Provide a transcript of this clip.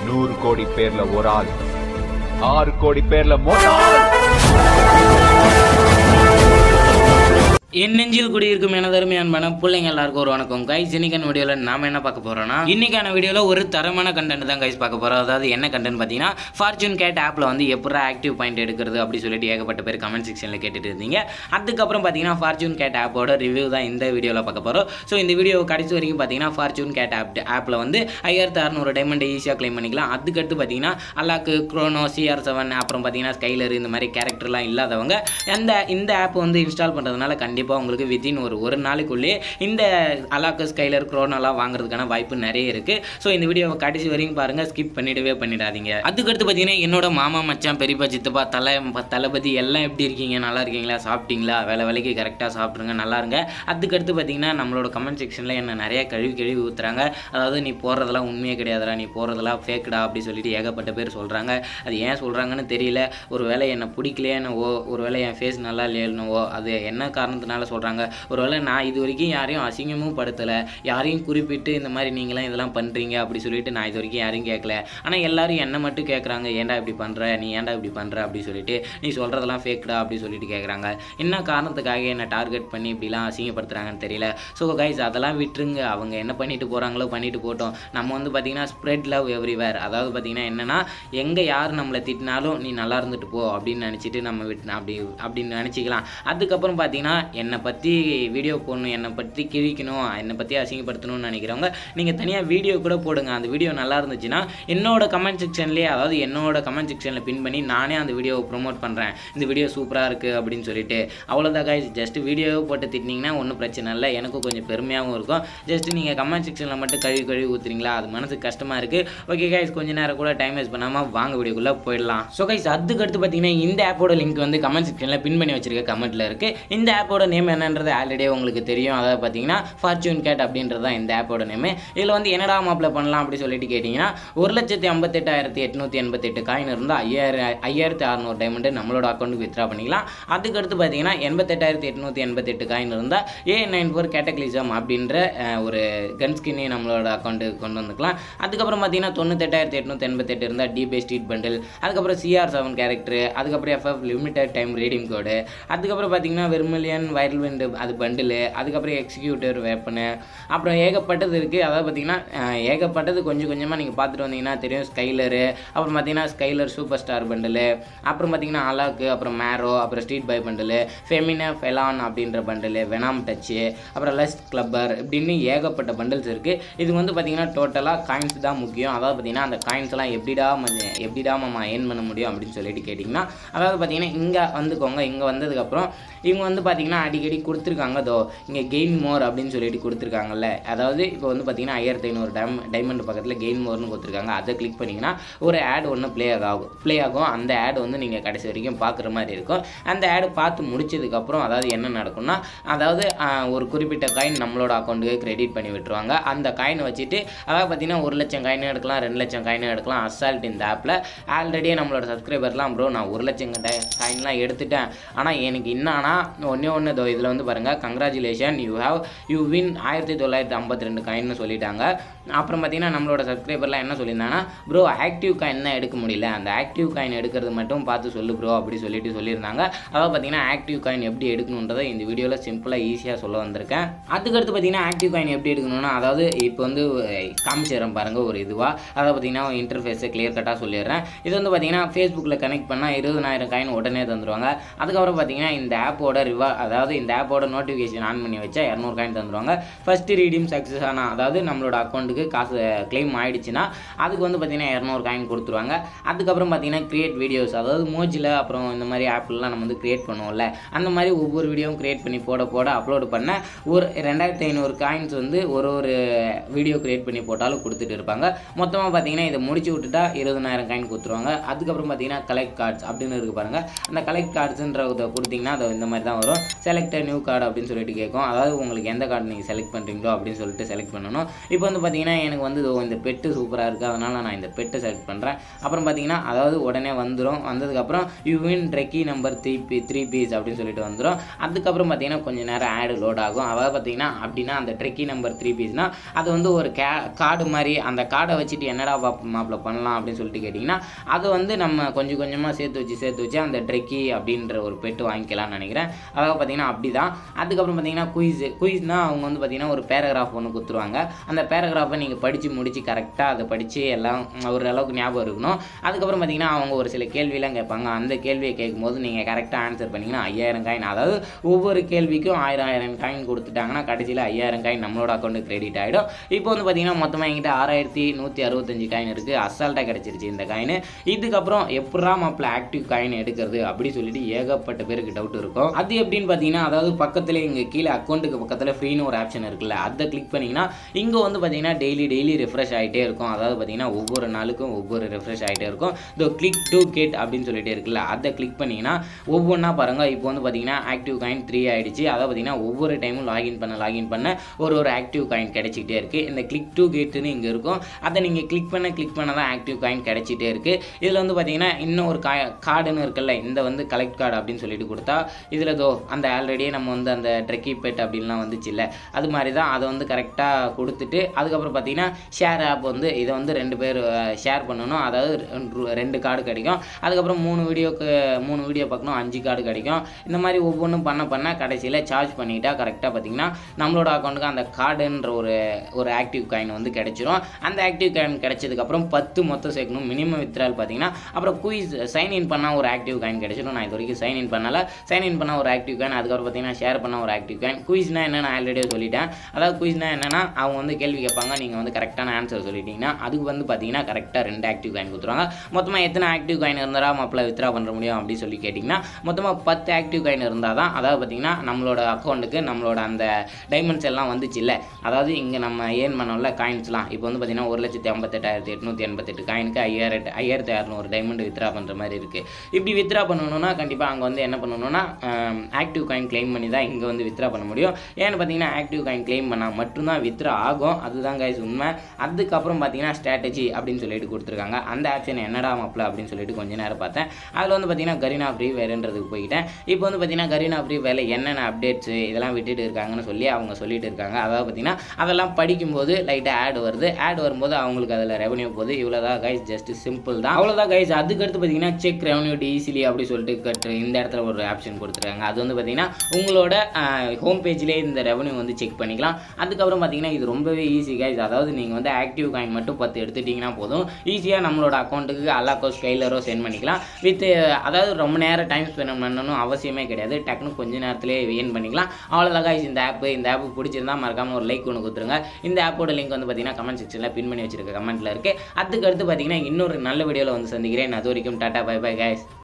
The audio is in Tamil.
நூறு கோடி பேர்ல ஒரு ஆள் ஆறு கோடி பேர்ல மொத்த ஆள் என் நெஞ்சில் குடியிருக்கும் எனதருமை அன்பான பிள்ளைங்க எல்லாருக்கும் ஒரு வணக்கம் கைஸ் இன்னைக்கான வீடியோவில் நாம என்ன பார்க்க போறோம்னா இன்னைக்கான வீடியோவில் ஒரு தரமான கண்டென்ட் தான் கைஸ் பார்க்க போறோம் அதாவது என்ன கண்டென்ட் பார்த்தீங்கன்னா ஃபார்ச்சூன் கேட் ஆப்பில் வந்து எப்படா ஆக்டிவ் பாயிண்ட் எடுக்கிறது அப்படி சொல்லிட்டு ஏகப்பட்ட பேர் கமெண்ட் செக்ஷனில் கேட்டுட்டு இருந்தீங்க அதுக்கப்புறம் பார்த்தீங்கன்னா ஃபார்ச்சூன் கேட் ஆப்போட ரிவ்யூ தான் இந்த வீடியோவில் பார்க்க போகிறோம் ஸோ இந்த வீடியோ கடைசி வரைக்கும் பார்த்தீங்கன்னா ஃபார்ச்சூன் கேட் ஆப் ஆப்பில் வந்து ஐயாயிரத்து அறநூறு டைமண்ட் ஈஸியாக க்ளைம் பண்ணிக்கலாம் அதுக்கடுத்து பார்த்தீங்கன்னா அல்லாக்கு க்ரோனோ சிஆர் செவன் அப்புறம் பார்த்தீங்கன்னா ஸ்கைலர் இந்த மாதிரி கேரக்டர்லாம் இல்லாதவங்க அந்த இந்த ஆப் வந்து இன்ஸ்டால் பண்ணுறதுனால கண்டிப்பாக உங்களுக்கு வித்தின் ஒரு ஒரு நாளைக்குள்ளேயே இந்த அலாக்கு ஸ்கைலர் க்ரோனோலாம் வாங்குறதுக்கான வாய்ப்பு நிறைய இருக்குது ஸோ இந்த வீடியோவை கடைசி வரைக்கும் பாருங்கள் ஸ்கிப் பண்ணிடவே பண்ணிடாதீங்க அதுக்கடுத்து பார்த்தீங்கன்னா என்னோட மாமா மச்சான் பெரியப்பா சித்தப்பா தலை தளபதி எல்லாம் எப்படி இருக்கீங்க நல்லா இருக்கீங்களா சாப்பிட்டீங்களா வேலை வேலைக்கு கரெக்டாக சாப்பிட்ருங்க நல்லா இருங்க அதுக்கடுத்து பார்த்தீங்கன்னா நம்மளோட கமெண்ட் செக்ஷனில் என்ன நிறைய கழுவி கழுவி ஊற்றுறாங்க அதாவது நீ போடுறதெல்லாம் உண்மையே கிடையாதுடா நீ போடுறதெல்லாம் ஃபேக்குடா அப்படி சொல்லிட்டு ஏகப்பட்ட பேர் சொல்கிறாங்க அது ஏன் சொல்கிறாங்கன்னு தெரியல ஒரு வேளை என்னை பிடிக்கலையேனவோ ஒரு வேளை என் ஃபேஸ் நல்லா இல்லையனவோ அது என்ன காரணத்தினால சொல்கிறாங்க ஒரு வேளை நான் இது வரைக்கும் யாரையும் அசிங்கமும் படுத்தலை யாரையும் குறிப்பிட்டு இந்த மாதிரி நீங்களாம் இதெல்லாம் பண்ணுறீங்க அப்படி சொல்லிட்டு நான் இது வரைக்கும் யாரையும் கேட்கல ஆனால் எல்லாரும் என்னை மட்டும் கேட்குறாங்க ஏன்டா இப்படி பண்ணுற நீ ஏன்டா இப்படி பண்ணுற அப்படி சொல்லிட்டு நீ சொல்கிறதெல்லாம் ஃபேக்டா அப்படி சொல்லிட்டு கேட்குறாங்க என்ன காரணத்துக்காக என்னை டார்கெட் பண்ணி இப்படிலாம் அசிங்கப்படுத்துகிறாங்கன்னு தெரியல ஸோ கைஸ் அதெல்லாம் விட்டுருங்க அவங்க என்ன பண்ணிட்டு போகிறாங்களோ பண்ணிட்டு போட்டோம் நம்ம வந்து பார்த்திங்கன்னா ஸ்ப்ரெட் லவ் எவ்ரிவேர் அதாவது பார்த்திங்கன்னா என்னென்னா எங்கே யார் நம்மளை திட்டினாலும் நீ நல்லா இருந்துட்டு போ அப்படின்னு நினச்சிட்டு நம்ம விட்டு அப்படி அப்படின்னு நினச்சிக்கலாம் அதுக்கப்புறம் பார்த்தீங்கன்னா என்னை பற்றி வீடியோ போடணும் என்னை பற்றி கிழிக்கணும் என்னை பற்றி அசிங்கப்படுத்தணும்னு நினைக்கிறவங்க நீங்கள் தனியாக வீடியோ கூட போடுங்க அந்த வீடியோ நல்லா இருந்துச்சுன்னா என்னோட கமெண்ட் செக்ஷன்லேயே அதாவது என்னோட கமெண்ட் செக்ஷனில் பின் பண்ணி நானே அந்த வீடியோவை ப்ரோமோட் பண்ணுறேன் இந்த வீடியோ சூப்பராக இருக்குது அப்படின்னு சொல்லிட்டு அவ்வளோதான் guys ஜஸ்ட் வீடியோவை போட்டு திட்டினீங்கன்னா ஒன்றும் பிரச்சனை இல்லை எனக்கும் கொஞ்சம் பெருமையாகவும் இருக்கும் ஜஸ்ட் நீங்கள் கமெண்ட் செக்ஷனில் மட்டும் கழுவி கழுவி ஊற்றுறீங்களா அது மனசுக்கு கஷ்டமாக இருக்குது ஓகே கைஸ் கொஞ்ச நேரம் கூட டைம் வேஸ்ட் பண்ணாமல் வாங்க வீடியோக்குள்ளே போயிடலாம் ஸோ கைஸ் அதுக்கடுத்து பார்த்தீங்கன்னா இந்த ஆப்போட லிங்க் வந்து கமெண்ட் செக்ஷனில் பின் பண்ணி வச்சிருக்க கமெண்ட்டில் இருக்குது இந்த ஆப்போட நேம் என்னன்றது ஆல்ரெடி உங்களுக்கு தெரியும் அதாவது பார்த்தீங்கன்னா ஃபார்ச்சூன் கேட் அப்படின்றது தான் இந்த ஆப்போட நேம் இதில் வந்து என்னடா மாப்பிள பண்ணலாம் அப்படி சொல்லிட்டு கேட்டிங்கன்னா ஒரு லட்சத்தி ஐம்பத்தெட்டாயிரத்தி எட்நூற்றி எண்பத்தெட்டு காயின் இருந்தால் ஐயாயிரம் ஐயாயிரத்தி அறநூறு டைமண்ட் நம்மளோட அக்கௌண்ட்டுக்கு வித்ரா பண்ணிக்கலாம் அதுக்கடுத்து பார்த்தீங்கன்னா எண்பத்தெட்டாயிரத்தி எட்நூற்றி எண்பத்தெட்டு காயின் இருந்தால் ஏ நைன் ஃபோர் கேட்டக்லிசம் அப்படின்ற அஹ், ஒரு கன் ஸ்கின்னே நம்மளோட அக்கௌண்ட்டுக்கு கொண்டு வந்துக்கலாம் அதுக்கப்புறம் பார்த்தீங்கன்னா தொண்ணூத்தெட்டாயிரத்தி எட்நூற்றி எண்பத்தெட்டு இருந்தால் டிபே ஸ்ட்ரீட் பண்டில் அதுக்கப்புறம் சிஆர் செவன் கேரக்டர் அதுக்கப்புறம் FF limited time reading code அதுக்கப்புறம் பார்த்தீங்கன்னா வெர்மிலியன் வைரல் விண்டு அது பண்டிலு அதுக்கப்புறம் எக்ஸிக்யூட்டிவ் வேப்பனு அப்புறம் ஏகப்பட்டது இருக்குது அதாவது பார்த்தீங்கன்னா அஹ், ஏகப்பட்டது கொஞ்சம் கொஞ்சமாக நீங்கள் பார்த்துட்டு வந்தீங்கன்னா தெரியும் ஸ்கைலரு அப்புறம் பார்த்தீங்கன்னா ஸ்கைலர் சூப்பர் ஸ்டார் பண்டிலு அப்புறம் பார்த்தீங்கன்னா அலாக்கு அப்புறம் மேரோ அப்புறம் ஸ்ட்ரீட் பை பண்டிலு ஃபெமினா ஃபெலான் அப்படின்ற பண்டிலு வெனாம் டச்சு அப்புறம் லெஸ்ட் கிளப்பர் இப்படின்னு ஏகப்பட்ட பண்டில்ஸ் இருக்குது இது வந்து பார்த்தீங்கன்னா டோட்டலாக காயின்ஸ் தான் முக்கியம் அதாவது பார்த்தீங்கன்னா அந்த காயின்ஸ் எல்லாம் எப்படிடா ம- எப்படிடா மாமா ஏர்ன் பண்ண முடியும் அப்படின்னு சொல்லிட்டு கேட்டிங்கன்னா அதாவது பார்த்தீங்கன்னா இங்கே வந்துக்கோங்க இங்கே வந்ததுக்கப்புறம் இவங்க வந்து பார்த்தீங்கன்னா அடிக்கடி கொடுத்துருக்காங்க தோ இங்கே கெயின் மோர் அப்படின்னு சொல்லிட்டு கொடுத்துருக்காங்கல்ல அதாவது இப்போ வந்து பார்த்தீங்கன்னா ஐயாயிரத்தி ஐநூறு டைம் டைமண்ட் பக்கத்தில் கெயின் மோர்னு கொடுத்துருக்காங்க அதை கிளிக் பண்ணிங்கன்னா ஒரு ஆட் ஒன்று ப்ளே ஆகும் ப்ளே ஆகும் அந்த ஆட் வந்து நீங்கள் கடைசி வரைக்கும் பார்க்குற மாதிரி இருக்கும் அந்த ஆடு பார்த்து முடிச்சதுக்கப்புறம் அதாவது என்ன நடக்கும்னா அதாவது ஆஹ், ஒரு குறிப்பிட்ட காயின் நம்மளோட அக்கௌண்ட்டுக்கு கிரெடிட் பண்ணி விட்டுருவாங்க அந்த காயினை வச்சுட்டு அதாவது பார்த்தீங்கன்னா ஒரு லட்சம் காயினும் எடுக்கலாம் ரெண்டு லட்சம் காயினும் எடுக்கலாம் அசால்ட் இந்த ஆப்பில் ஆல்ரெடியே நம்மளோட சப்ஸ்கிரைபர்லாம் ப்ரோ நான் ஒரு லட்சம் காயின்லாம் எடுத்துட்டேன் ஆனால் எனக்கு என்னன்னா ஒன்றே ஒன்று இதோ இதில் வந்து பாருங்கள் congratulation you have you win ஆயிரத்தி தொள்ளாயிரத்தி ஐம்பத்தி ரெண்டு காயின்னு சொல்லிட்டாங்க அப்புறம் பார்த்தீங்கன்னா நம்மளோட சப்ஸ்கிரைபர்லாம் என்ன சொல்லியிருந்தாங்கன்னா ப்ரோ ஆக்டிவ் காயின் தான் எடுக்க முடியல அந்த ஆக்டிவ் காயின் எடுக்கிறது மட்டும் பார்த்து சொல்லு ப்ரோ அப்படி சொல்லிட்டு சொல்லியிருந்தாங்க அதாவது பார்த்தீங்கன்னா ஆக்டிவ் காயின் எப்படி எடுக்கணுன்றதை இந்த வீடியோவில் சிம்பிளாக ஈஸியாக சொல்ல வந்திருக்கேன் அதுக்கடுத்து பார்த்தீங்கன்னா ஆக்டிவ் காயின் எப்படி எடுக்கணும்னா அதாவது இப்போ வந்து காமிச்சிடுறேன் பாருங்கள் ஒரு இதுவாக அதாவது பார்த்தீங்கன்னா இன்டர்ஃபேஸை கிளியர் கட்டாக சொல்லிடுறேன் இது வந்து பார்த்தீங்கன்னா ஃபேஸ்புக்கில் கனெக்ட் பண்ணால் இருபதனாயிரம் காயின் உடனே தந்துருவாங்க அதுக்கப்புறம் பார்த்தீங்கன்னா இந்த ஆப்போட ரிவா அதாவது இந்த ஆப்போட நோட்டிஃபிகேஷன் ஆன் பண்ணி வச்சா இரநூறு காயின் தந்துருவாங்க ஃபஸ்ட்டு ரீடிம் சக்ஸஸ் ஆனால் அதாவது நம்மளோட அக்கௌண்ட்டுக்கு காசு கிளைம் ஆயிடுச்சுன்னா அதுக்கு வந்து பார்த்தீங்கன்னா இரநூறு காயின் கொடுத்துருவாங்க அதுக்கப்புறம் பார்த்தீங்கன்னா கிரியேட் வீடியோஸ் அதாவது மோஜில் அப்புறம் இந்த மாதிரி ஆப்லாம் நம்ம வந்து கிரியேட் பண்ணுவோம்ல அந்த மாதிரி ஒவ்வொரு வீடியோவும் கிரியேட் பண்ணி போட போட அப்லோட் பண்ண ஒரு ரெண்டாயிரத்தி ஐநூறு காயின்ஸ் வந்து ஒரு ஒரு வீடியோ கிரியேட் பண்ணி போட்டாலும் கொடுத்துட்டு இருப்பாங்க மொத்தமாக பார்த்தீங்கன்னா இதை முடிச்சு விட்டுட்டா இருபதனாயிரம் காயின் கொடுத்துருவாங்க அதுக்கப்புறம் பார்த்தீங்கன்னா கலெக்ட் கார்ட்ஸ் அப்படின்னு இருக்கு பாருங்க அந்த கலெக்ட் கார்ட்ஸுன்றத கொடுத்தீங்கன்னா அது இந்த மாதிரி தான் வரும் செலக்ட் நியூ கார்டு அப்படின்னு சொல்லிட்டு கேட்கும் அதாவது உங்களுக்கு எந்த கார்டு நீங்கள் செலக்ட் பண்ணுறீங்களோ அப்படின்னு சொல்லிட்டு செலக்ட் பண்ணணும் இப்போ வந்து பார்த்தீங்கன்னா பார்த்தீங்கன்னா எனக்கு வந்து இதோ இந்த பெட்டு சூப்பராக இருக்குது அதனால் நான் இந்த பெட்டை செலக்ட் பண்ணுறேன் அப்புறம் பார்த்தீங்கன்னா அதாவது உடனே வந்துடும் வந்ததுக்கப்புறம் யூ வின் ட்ரெக்கி number three P three piece அப்படின்னு சொல்லிட்டு வந்துடும் அதுக்கப்புறம் பார்த்தீங்கன்னா கொஞ்சம் நேரம் ஆடு லோட் ஆகும் அதாவது பார்த்தீங்கன்னா அப்படின்னா அந்த ட்ரெக்கி நம்பர் த்ரீ பீஸ்னால் அது வந்து ஒரு கே கார்டு மாதிரி அந்த கார்டை வச்சுட்டு என்னடா மாப்பிள பண்ணலாம் அப்படின்னு சொல்லிட்டு கேட்டிங்கன்னா அது வந்து நம்ம கொஞ்சம் கொஞ்சமாக சேர்த்து வச்சு சேர்த்து வச்சு அந்த ட்ரெக்கி அப்படின்ற ஒரு பெட்டு வாங்கிக்கலாம்னு நினைக்கிறேன் அதாவது பார்த்தீங்கன்னா அப்படி தான் அதுக்கப்புறம் பார்த்தீங்கன்னா குயிஸ் குயிஸ்னால் அவங்க வந்து பார்த்தீங்கன்னா ஒரு பேராகிராஃப் ஒன்று கொடுத்துருவாங்க அந்த பேராகிராஃபை நீங்கள் படித்து முடித்து கரெக்டாக அதை படித்து எல்லாம் ஒரு அளவுக்கு ஞாபகம் இருக்கணும் அதுக்கப்புறம் பார்த்தீங்கன்னா அவங்க ஒரு சில கேள்வியெல்லாம் கேட்பாங்க அந்த கேள்வியை கேட்கும்போது நீங்கள் கரெக்டாக ஆன்சர் பண்ணிங்கன்னா ஐயாயிரம் காயின் அதாவது ஒவ்வொரு கேள்விக்கும் ஆயிரம் ஆயிரம் காயின் கொடுத்துட்டாங்கன்னா கடைசியில் ஐயாயிரம் காயின் நம்மளோட அக்கௌண்ட்டுக்கு கிரெடிட் ஆகிடும் இப்போ வந்து பார்த்தீங்கன்னா மொத்தமாக என்கிட்ட ஆறாயிரத்தி நூற்றி அறுபத்தஞ்சு காயின் இருக்குது அசால்ட்டாக கிடச்சிருச்சு இந்த காயின் இதுக்கப்புறம் எப்படா மாப்பிள்ள ஆக்டிவ் காயின் எடுக்கிறது அப்படி சொல்லிட்டு ஏகப்பட்ட பேருக்கு டவுட் இருக்கும் அது எப்படின்னு பார்த்தீங்கன்னா அதாவது பக்கத்தில் இங்கே கீழே அக்கௌண்ட்டுக்கு பக்கத்தில் ஃப்ரீன்னு ஒரு ஆப்ஷன் இருக்குல்ல அதை கிளிக் பண்ணிங்கன்னா இங்கே வந்து பார்த்தீங்கன்னா டெய்லி டெய்லி ரெஃப்ரெஷ் ஆகிட்டே இருக்கும் அதாவது பார்த்தீங்கன்னா ஒவ்வொரு நாளுக்கும் ஒவ்வொரு ரெஃப்ரெஷ் ஆகிட்டே இருக்கும் இந்த கிளிக் டு கெட் அப்படின்னு சொல்லிட்டு இருக்குல்ல அதை கிளிக் பண்ணிங்கன்னா ஒவ்வொன்றா பாருங்கள் இப்போ வந்து பார்த்தீங்கன்னா ஆக்டிவ் காயின் த்ரீ ஆயிடுச்சு அதாவது பார்த்தீங்கன்னா ஒவ்வொரு டைமும் லாகின் பண்ண லாகின் பண்ண ஒரு ஒரு ஆக்டிவ் காயின் கிடைச்சிக்கிட்டே இருக்குது இந்த கிளிக் டு கெட்டுன்னு இங்கே இருக்கும் அதை நீங்கள் கிளிக் பண்ண கிளிக் பண்ண தான் ஆக்டிவ் காயின் கிடைச்சிட்டே இருக்குது இதில் வந்து பார்த்தீங்கன்னா இன்னும் ஒரு கா கார்டுன்னு இருக்குல்ல இந்த வந்து கலெக்ட் கார்டு அப்படின்னு சொல்லிட்டு கொடுத்தா இதில் தோ அந்த ஆல்ரெடியே நம்ம வந்து அந்த ட்ரெக்கி பெட் அப்படின்லாம் வந்துச்சு இல்லை அது மாதிரி தான் அதை வந்து கரெக்டாக கொடுத்துட்டு அதுக்கப்புறம் பார்த்தீங்கன்னா ஷேர் ஆப் வந்து இதை வந்து ரெண்டு பேர் ஷேர் பண்ணணும் அதாவது ரெண்டு- ரெண்டு கார்டு கிடைக்கும் அதுக்கப்புறம் மூணு வீடியோக்கு மூணு வீடியோ பார்க்கணும் அஞ்சு கார்டு கிடைக்கும் இந்த மாதிரி ஒவ்வொன்றும் பண்ண பண்ண கடைசியில் சார்ஜ் பண்ணிட்டா கரெக்டாக பார்த்தீங்கன்னா நம்மளோட அக்கௌண்ட்டுக்கு அந்த கார்டுன்ற ஒரு ஒரு ஆக்டிவ் காயின் வந்து கிடைச்சிரும் அந்த ஆக்டிவ் காயின் கிடைச்சதுக்கப்புறம் பத்து மொத்தம் சேர்க்கணும் மினிமம் வித்ரால் பார்த்தீங்கன்னா அப்புறம் குயிஸ் சைன் இன் பண்ணால் ஒரு ஆக்டிவ் காயின் கிடைச்சிடும் நான் இது வரைக்கும் சைன் இன் பண்ணல சைன் இன் பண்ணால் ஒரு ஆக்டிவ் காயின் அதுக்கப்புறம் பார்த்தீங்கன்னா ஷேர் பண்ண ஒரு ஆக்டிவ் காயின் குயிஸ்னா என்ன நான் ஆல்ரெடியே சொல்லிட்டேன் அதாவது குயிஸ்னா என்னன்னா அவங்க வந்து கேள்வி கேட்பாங்க நீங்கள் வந்து கரெக்டான ஆன்சர் சொல்லிட்டீங்கன்னா அதுக்கு வந்து பார்த்தீங்கன்னா கரெக்டாக ரெண்டு ஆக்டிவ் காயின் கொடுத்துருவாங்க மொத்தமாக எத்தனை ஆக்டிவ் காயின் இருந்தால் மாப்பிள்ள வித்ரா பண்ண முடியும் அப்படின்னு சொல்லி கேட்டிங்கன்னா மொத்தமாக பத்து ஆக்டிவ் காயின் இருந்தால் தான் அதாவது பார்த்தீங்கன்னா நம்மளோட அக்கௌண்ட்டுக்கு நம்மளோட அந்த டைமண்ட்ஸ் எல்லாம் வந்துச்சு இல்லை அதாவது இங்கே நம்ம ஏர்ன் பண்ணோம்ல காயின்ஸ்லாம் இப்போ வந்து பார்த்தீங்கன்னா ஒரு லட்சத்தி ஐம்பத்தெட்டாயிரத்தி எட்நூற்றி எண்பத்தெட்டு காயினுக்கு ஐயாயிரத்து ஐயாயிரத்தி அறநூறு டைமண்ட் வித்ரா பண்ணுற மாதிரி இருக்குது இப்படி வித்ரா பண்ணணும்னா கண்டிப்பாக அங்கே வந்து என்ன பண்ணணும்னா ஆக்டிவ் காயின் claim பண்ணி தான் இங்கே வந்து வித்ரா பண்ண முடியும் ஏன்னு பார்த்தீங்கன்னா ஆக்டிவ் காயின் claim பண்ணால் மட்டும்தான் வித்ரா ஆகும் அதுதான் கைஸ் உண்மை அதுக்கப்புறம் பார்த்தீங்கன்னா ஸ்ட்ராட்டஜி அப்படின்னு சொல்லிட்டு கொடுத்துருக்காங்க அந்த ஆப்ஷன் என்னடா மாப்பிள அப்படின்னு சொல்லிட்டு கொஞ்ச நேரம் பார்த்தேன் அதில் வந்து பார்த்தீங்கன்னா கரீனா ஃப்ரீ வேறுன்றதுக்கு போயிட்டேன் இப்போ வந்து பார்த்தீங்கன்னா கரீனா ஃப்ரீ வேலை என்னென்ன அப்டேட்ஸ் இதெல்லாம் விட்டுட்டு இருக்காங்கன்னு சொல்லி அவங்க சொல்லிட்டு இருக்காங்க அதாவது பார்த்தீங்கன்னா அதெல்லாம் படிக்கும்போது லைட்டாக ஆட் வருது ஆட் வரும்போது அவங்களுக்கு அதில் ரெவன்யூ போகுது இவ்வளோதான் கைஸ் ஜஸ்ட் சிம்பிள் தான் அவ்வளோதான் கைஸ் அதுக்கடுத்து பார்த்தீங்கன்னா செக் ரெவன்யூ ஈஸிலி அப்படி சொல்லிட்டு கட்டு இந்த இடத்துல ஒரு ஆப்ஷன் கொடுத்துருக்காங்க அது வந்து பார்த்தீங்கன்னா உங்களோட ஹோம் பேஜ்லேயே இந்த ரெவன்யூ வந்து செக் பண்ணிக்கலாம் அதுக்கப்புறம் பார்த்தீங்கன்னா இது ரொம்பவே ஈஸி கைஸ் அதாவது நீங்கள் வந்து ஆக்டிவ் காயின் மட்டும் பத்து எடுத்துட்டிங்கன்னா போதும் ஈஸியாக நம்மளோட அக்கௌண்ட்டுக்கு அல்லாக்கோ ஸ்கைலரோ சென்ட் பண்ணிக்கலாம் வித் அதாவது ரொம்ப நேரம் டைம் ஸ்பெண்ட் பண்ணணும் அவசியமே கிடையாது டக்குனு கொஞ்ச நேரத்திலே ஏர்ன் பண்ணிக்கலாம் அவ்வளோதான் கைஸ் இந்த ஆப் இந்த ஆப் பிடிச்சிருந்தா மறக்காம ஒரு லைக் ஒன்று கொடுத்துருங்க இந்த ஆப்போட லிங்க் வந்து பார்த்தீங்கன்னா கமெண்ட் செக்ஷனில் பின் பண்ணி வச்சிருக்க கமெண்ட்டில் இருக்குது அதுக்கு அடுத்து பார்த்தீங்கன்னா இன்னொரு நல்ல வீடியோவில் வந்து சந்திக்கிறேன் அது வரைக்கும் டாட்டா பை பை கைஸ்